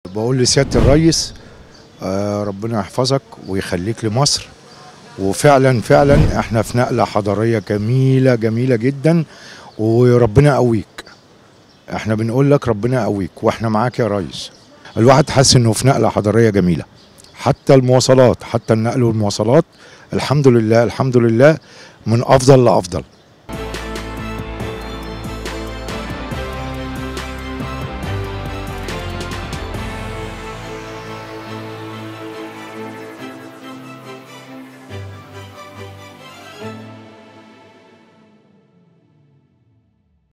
بقول لسياده الريس آه، ربنا يحفظك ويخليك لمصر وفعلا فعلا احنا في نقله حضاريه جميله جميله جدا وربنا يقويك احنا بنقول لك ربنا يقويك واحنا معاك يا ريس الواحد حاسس انه في نقله حضاريه جميله حتى المواصلات حتى النقل والمواصلات الحمد لله الحمد لله من افضل لافضل